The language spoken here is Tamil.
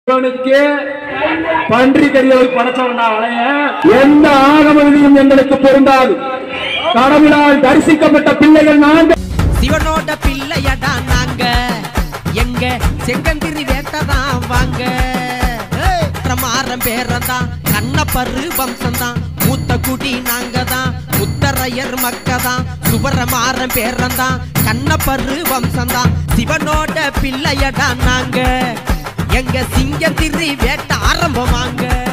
இவனுக்கு பன்றி கறியவர் படைச்சவன்டா வளைய எந்த ஆகம விதியும் எங்களுக்கு பொருந்தாது கடவுளால் தரிசிக்கப்பட்ட பிள்ளைகள் நாங்கள் சிவனோட பிள்ளையடா நாங்க எங்க செங்கந்திரி வேட்டதான் வாங்க ஏய், பிரமாரம் பேரதான் கண்ணப்பரு வம்சம்தான் மூத்த குடி நாங்க தான் முத்தரையர் மக்கதான் சுவரமாறம் பேரந்தான் கண்ணப்பரு வம்சம்தான் சிவனோட பிள்ளையடா நாங்க எங்க சிங்கத்திரி வேட்ட ஆரம்பம் வாங்க